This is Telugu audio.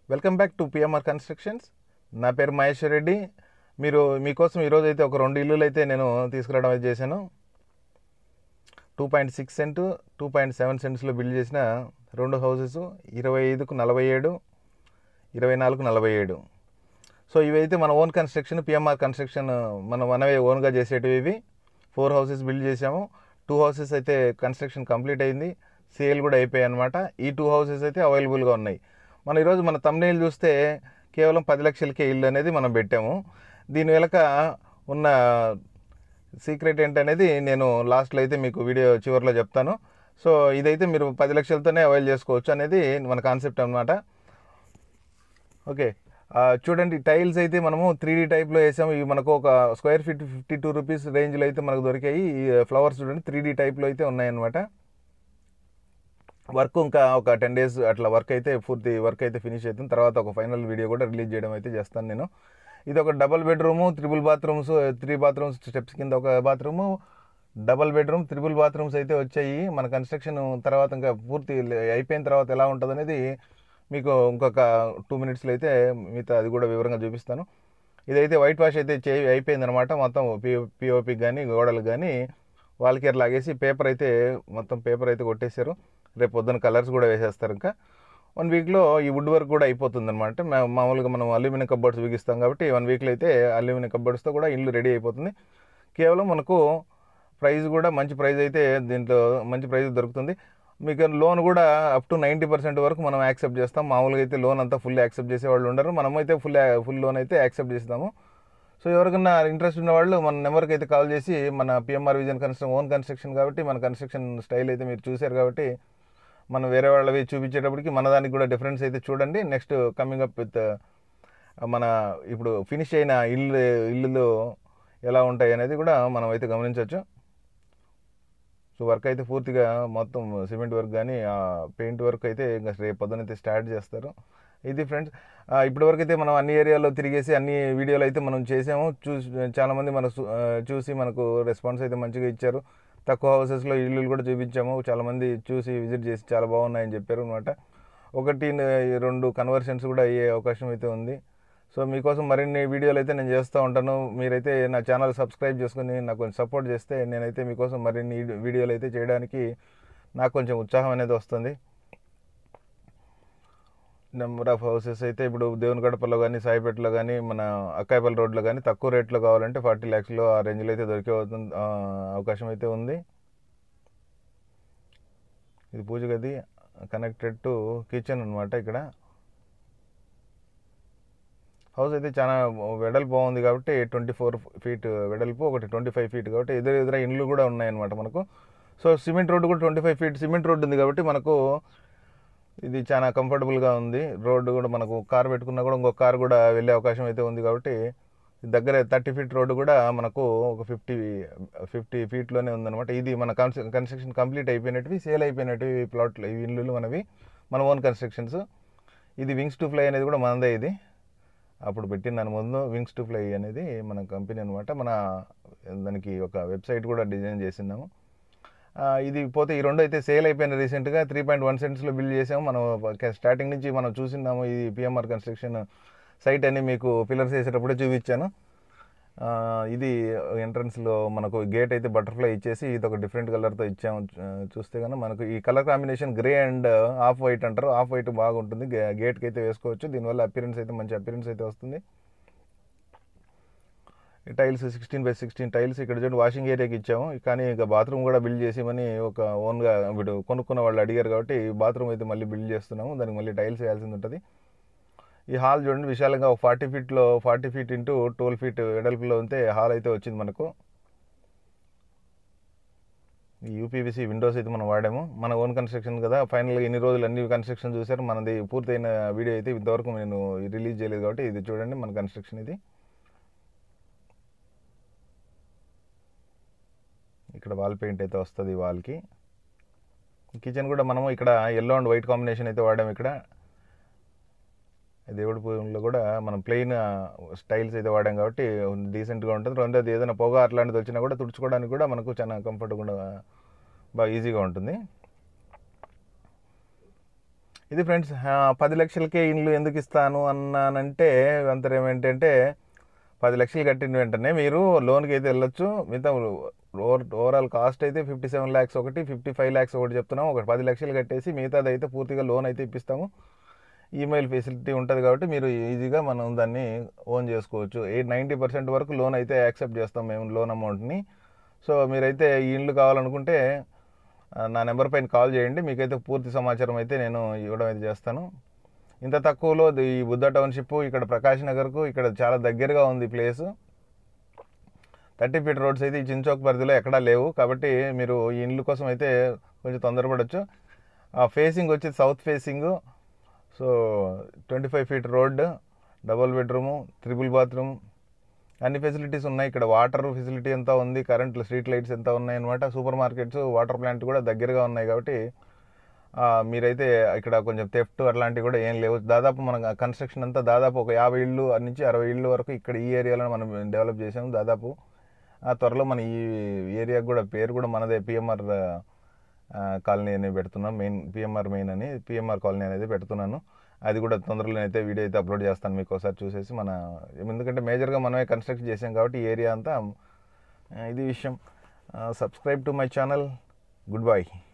welcome back to PMR constructions నా పేరు మహేశ్వర్ రెడ్డి మీరు మీకోసం ఈరోజు అయితే ఒక రెండు ఇల్లులు అయితే నేను తీసుకురావడం అయితే చేశాను two point six cent two point seven సెంట్స్లో బిల్డ్ చేసిన రెండు హౌసెస్ ఇరవై ఐదుకు నలభై ఏడు ఇరవై నాలుగు నలభై ఏడు సో ఇవైతే మన ఓన్ కన్స్ట్రక్షన్ పిఎంఆర్ కన్స్ట్రక్షన్ మనం మనమే ఓన్గా చేసేటివి ఇవి ఫోర్ హౌసెస్ బిల్డ్ చేసాము టూ హౌసెస్ అయితే కన్స్ట్రక్షన్ కంప్లీట్ అయింది సేల్ కూడా అయిపోయాయి అనమాట ఈ టూ హౌసెస్ అయితే అవైలబుల్గా ఉన్నాయి మనం ఈరోజు మన తమ్నేల్ చూస్తే కేవలం పది లక్షలకే ఇల్లు అనేది మనం పెట్టాము దీని వెనక ఉన్న సీక్రెట్ ఏంటనేది నేను లాస్ట్లో అయితే మీకు వీడియో చివరిలో చెప్తాను సో ఇదైతే మీరు పది లక్షలతోనే అవైల్ చేసుకోవచ్చు అనేది మన కాన్సెప్ట్ అనమాట ఓకే ఆ, చూడండి టైల్స్ అయితే మనము త్రీ డీ టైప్లో వేసాము ఇవి మనకు ఒక square feet fifty two rupees రేంజ్లో అయితే మనకు దొరికాయి ఈ ఫ్లవర్స్ చూడండి త్రీ డీ టైప్లో అయితే ఉన్నాయన్నమాట వర్క్ ఇంకా ఒక టెన్ డేస్ అట్లా వర్క్ అయితే పూర్తి వర్క్ అయితే ఫినిష్ అవుతుంది తర్వాత ఒక ఫైనల్ వీడియో కూడా రిలీజ్ చేయడం అయితే చేస్తాను నేను ఇది ఒక double bedroom triple bathrooms three bathrooms steps కింద ఒక bathroom double bedroom triple bathrooms అయితే వచ్చాయి మన కన్స్ట్రక్షన్ తర్వాత ఇంకా పూర్తి అయిపోయిన తర్వాత ఎలా ఉంటుంది అనేది మీకు ఇంకొక టూ మినిట్స్లో అయితే మిగతా అది కూడా వివరంగా చూపిస్తాను ఇదైతే వైట్ వాష్ అయితే చే అయిపోయిందనమాట మొత్తం పి పిఓపికి కానీ గోడలకు కానీ వాల్కేర్ లాగేసి పేపర్ అయితే మొత్తం పేపర్ అయితే కొట్టేశారు రేపు పొద్దున్న కలర్స్ కూడా వేసేస్తారు ఇంకా వన్ వీక్లో ఈ వుడ్ వర్క్ కూడా అయిపోతుంది అనమాట మామూలుగా మనం అల్యూమినియం కబ్బర్డ్స్ బిగిస్తాం కాబట్టి వన్ వీక్లో అయితే అల్యూమినియం కబ్బర్డ్స్తో కూడా ఇల్లు రెడీ అయిపోతుంది కేవలం మనకు ప్రైస్ కూడా మంచి ప్రైస్ అయితే దీంట్లో మంచి ప్రైస్ దొరుకుతుంది మీకు లోన్ కూడా అప్ టు నైంటీ పర్సెంట్ వరకు మనం యాక్సెప్ట్ చేస్తాం మామూలుగా అయితే లోన్ అంతా ఫుల్ యాక్సెప్ట్ చేసే వాళ్ళు ఉండరు మనమైతే ఫుల్ ఫుల్ లోన్ అయితే యాక్సెప్ట్ చేస్తాము సో ఎవరికన్నా ఇంట్రెస్ట్ ఉన్న వాళ్ళు మన నెంబర్కి అయితే కాల్ చేసి మన PMR vision construction own construction కాబట్టి మన కన్స్ట్రక్షన్ స్టైల్ అయితే మీరు చూశారు కాబట్టి మనం వేరే వాళ్ళవి చూపించేటప్పటికి మన దానికి కూడా డిఫరెన్స్ అయితే చూడండి నెక్స్ట్ కమింగ్ అప్ విత్ మన ఇప్పుడు ఫినిష్ అయిన ఇల్లు ఇల్లులు ఎలా ఉంటాయి అనేది కూడా మనం అయితే గమనించవచ్చు సో వర్క్ అయితే పూర్తిగా మొత్తం సిమెంట్ వర్క్ కానీ పెయింట్ వర్క్ అయితే ఇంకా రేపు పొద్దున అయితే స్టార్ట్ చేస్తారు ఇది ఫ్రెండ్స్ ఇప్పటివరకు అయితే మనం అన్ని ఏరియాలో తిరిగేసి అన్ని వీడియోలు అయితే మనం చేసాము చూసి చాలామంది మన చూసి మనకు రెస్పాన్స్ అయితే మంచిగా ఇచ్చారు తక్కువ హౌసెస్లో ఇల్లు కూడా చూపించాము చాలామంది చూసి విజిట్ చేసి చాలా బాగున్నాయని చెప్పారు అనమాట ఒకటి రెండు కన్వర్షన్స్ కూడా అయ్యే అవకాశం అయితే ఉంది సో మీకోసం మరిన్ని వీడియోలు అయితే నేను చేస్తూ ఉంటాను మీరైతే నా ఛానల్ సబ్స్క్రైబ్ చేసుకుని నాకు కొంచెం సపోర్ట్ చేస్తే నేనైతే మీకోసం మరిన్ని వీడియోలు అయితే చేయడానికి నాకు కొంచెం ఉత్సాహం అనేది వస్తుంది నెంబర్ ఆఫ్ హౌసెస్ అయితే ఇప్పుడు దేవుని గడపలో కానీ సాయిపేటలో కానీ మన అక్కాయపల్లి రోడ్లో కానీ తక్కువ రేట్లో కావాలంటే ఫార్టీ ల్యాక్స్లో ఆ రేంజ్లో అయితే దొరికే అవుతుంది ఆ, అవకాశం అయితే ఉంది ఇది పూజ గది కనెక్టెడ్ టు కిచెన్ అనమాట ఇక్కడ హౌస్ అయితే చాలా వెడల్పు బాగుంది కాబట్టి ట్వంటీ ఫోర్ ఫీట్ వెడల్పు ఒకటి ట్వంటీ ఫైవ్ ఫీట్ కాబట్టి ఎదురు ఎదుర ఇండ్లు కూడా ఉన్నాయన్నమాట మనకు సో సిమెంట్ రోడ్డు కూడా twenty five feet cement road ఉంది కాబట్టి మనకు ఇది చాలా కంఫర్టబుల్గా ఉంది రోడ్డు కూడా మనకు కార్ పెట్టుకున్నా కూడా ఇంకొక కార్ కూడా వెళ్ళే అవకాశం అయితే ఉంది కాబట్టి దగ్గర థర్టీ ఫీట్ రోడ్డు కూడా మనకు ఒక ఫిఫ్టీ ఫిఫ్టీ ఫీట్లోనే ఉందన్నమాట ఇది మన కన్స్ట్ర కన్స్ట్రక్షన్ కంప్లీట్ అయిపోయినట్టువి సేల్ అయిపోయినట్టు ఈ ప్లాట్లు ఈ ఇల్లులు మనవి మన ఓన్ కన్స్ట్రక్షన్స్ ఇది వింగ్స్ టు ఫ్లై అనేది కూడా మనదే ఇది అప్పుడు పెట్టిన దాని ముందు వింగ్స్ టు ఫ్లై అనేది మన కంపెనీ అనమాట మన దానికి ఒక వెబ్సైట్ కూడా డిజైన్ చేసినాము ఆ, ఇది పోతే ఈ రెండు అయితే సేల్ అయిపోయిన రీసెంట్గా త్రీ పాయింట్ వన్ సెంట్స్లో బిల్డ్ చేసాము మనం స్టార్టింగ్ నుంచి మనం చూసినాము ఇది పిఎంఆర్ కన్స్ట్రక్షన్ సైట్ అని మీకు పిల్లర్స్ వేసేటప్పుడే చూపించాను ఆ, ఇది ఎంట్రన్స్లో మనకు గేట్ అయితే బటర్ఫ్లై ఇచ్చేసి ఇది ఒక డిఫరెంట్ కలర్తో ఇచ్చాము ఆ, చూస్తే కనుక మనకు ఈ colour combination grey and off white అంటారు ఆఫ్ వైట్ బాగుంటుంది గే- గేట్కి అయితే వేసుకోవచ్చు దీనివల్ల అపిరెన్స్ అయితే మంచి అపిరెన్స్ అయితే వస్తుంది ఈ tiles sixteen by sixteen tiles ఇక్కడ చూడండి వాషింగ్ ఏరియాకి ఇచ్చాము కానీ ఇక బాత్రూమ్ కూడా బిల్డ్ చేసేమని ఒక ఓన్గా వీడు కొనుక్కున్న వాళ్ళు అడిగారు కాబట్టి బాత్రూమ్ అయితే మళ్ళీ బిల్డ్ చేస్తున్నాము దానికి మళ్ళీ టైల్స్ వేయాల్సింది ఉంటుంది ఈ హాల్ చూడండి విశాలంగా ఒక ఫార్టీ ఫీట్లో forty feet into twelve feet వెడల్పులో ఉంటే హాల్ అయితే వచ్చింది మనకు ఈ యూపీవీసీ విండోస్ అయితే మనం వాడాము మన ఓన్ కన్స్ట్రక్షన్ కదా ఫైనల్గా ఇన్ని రోజులు అన్ని కన్స్ట్రక్షన్ చూసారు మనది పూర్తయిన వీడియో అయితే ఇంతవరకు నేను రిలీజ్ చేయలేదు కాబట్టి ఇది చూడండి మన కన్స్ట్రక్షన్ ఇది ఇక్కడ వాల్ పెయింట్ అయితే వస్తుంది వాల్కి కిచెన్ కూడా మనము ఇక్కడ ఎల్లో అండ్ వైట్ కాంబినేషన్ అయితే వాడాము ఇక్కడ దేవుడి పూజలో కూడా మనం ప్లెయిన్ స్టైల్స్ అయితే వాడాం కాబట్టి డీసెంట్గా ఉంటుంది రెండోది ఏదైనా పొగ అట్లాంటిది వచ్చినా కూడా తుడుచుకోవడానికి కూడా మనకు చాలా కంఫర్ట్గా బాగా ఈజీగా ఉంటుంది ఇది ఫ్రెండ్స్ ఆ, పది లక్షలకే ఇల్లు ఎందుకు ఇస్తాను అన్నానంటే అంతరం ఏంటంటే పది లక్షలు కట్టిన వెంటనే మీరు లోన్కి అయితే వెళ్ళొచ్చు మిగతా ఓవర్ ఓవరాల్ కాస్ట్ అయితే ఫిఫ్టీ సెవెన్ ల్యాక్స్ ఒకటి ఫిఫ్టీ ఫైవ్ ల్యాక్స్ ఒకటి చెప్తున్నాం ఒక పది లక్షలు కట్టేసి మిగతాది అయితే పూర్తిగా లోన్ అయితే ఇప్పిస్తాము ఈమెయిల్ ఫెసిలిటీ ఉంటుంది కాబట్టి మీరు ఈజీగా మనం దాన్ని ఓన్ చేసుకోవచ్చు ఎయిట్ నైంటీ పర్సెంట్ వరకు లోన్ అయితే యాక్సెప్ట్ చేస్తాం మేము లోన్ అమౌంట్ని సో మీరైతే ఈ ఇండ్లు కావాలనుకుంటే ఆ, నా నెంబర్ పైన కాల్ చేయండి మీకైతే పూర్తి సమాచారం అయితే నేను ఇవ్వడం అయితే చేస్తాను ఇంత తక్కువలో ది- ఈ బుద్ధ టౌన్షిప్ ఇక్కడ ప్రకాష్ నగర్కు ఇక్కడ చాలా దగ్గరగా ఉంది ప్లేస్ థర్టీ ఫీట్ రోడ్స్ అయితే ఈ చించోక్ పరిధిలో ఎక్కడా లేవు కాబట్టి మీరు ఈ ఇండ్ల కోసం అయితే కొంచెం తొందరపడవచ్చు ఆ ఫేసింగ్ వచ్చి south facing so twenty five feet road double bedroom triple bathroom అన్ని ఫెసిలిటీస్ ఉన్నాయి ఇక్కడ వాటర్ ఫెసిలిటీ ఎంత ఉంది కరెంట్ స్ట్రీట్ లైట్స్ ఎంత ఉన్నాయి అనమాట సూపర్ మార్కెట్స్ వాటర్ ప్లాంట్ కూడా దగ్గరగా ఉన్నాయి కాబట్టి ఆ, మీరైతే ఇక్కడ కొంచెం థెఫ్ట్ అట్లాంటివి కూడా ఏం లేవు దాదాపు మన కన్స్ట్రక్షన్ అంతా దాదాపు ఒక యాభై ఇళ్ళు నుంచి అరవై ఇళ్ళు వరకు ఇక్కడ ఈ ఏరియాలో మనం డెవలప్ చేసాము దాదాపు ఆ త్వరలో మన ఈ ఏరియాకి కూడా పేరు కూడా మనదే పిఎంఆర్ కాలనీ అని పెడుతున్నాం మెయిన్ పిఎంఆర్ మెయిన్ అని పిఎంఆర్ కాలనీ అనేది పెడుతున్నాను అది కూడా తొందరలో అయితే వీడియో అయితే అప్లోడ్ చేస్తాను మీకు ఒకసారి చూసేసి మన ఎందుకంటే మేజర్గా మనమే కన్స్ట్రక్ట్ చేసాం కాబట్టి ఈ ఏరియా అంతా ఆ, ఇది విషయం subscribe to my channel good by